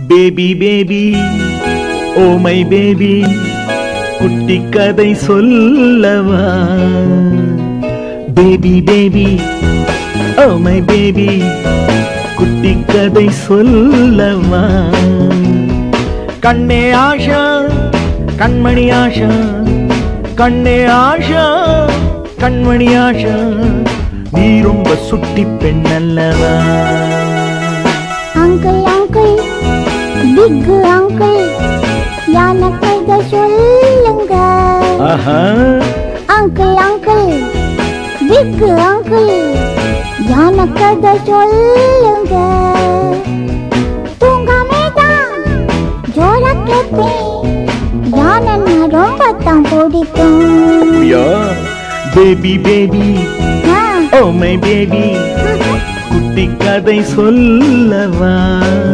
baby baby oh my baby குட்டி கதை சொல்லவா baby baby oh my baby குட்டி கதை சொல்லவா கண்ணே ஆஷா கண்மணி ஆஷா கண்ணே ஆஷா கண்மணி ஆஷா நீ ரொம்ப சுட்டி பெண் அல்லவா அங்கிள் அங்கிள் பிக் அங்கிள் யானை கதை சொல்லுங்க ஆஹா அங்கிள் அங்கிள் பிக் அங்கிள் யானை கதை சொல்லுங்க தூங்காமே தான் ஜோரா கேட்பேன் யானை ரொம்ப தான் பிடிக்கும் பேபி பேபி ஆ, ஓ மை பேபி குட்டி கதை சொல்லவா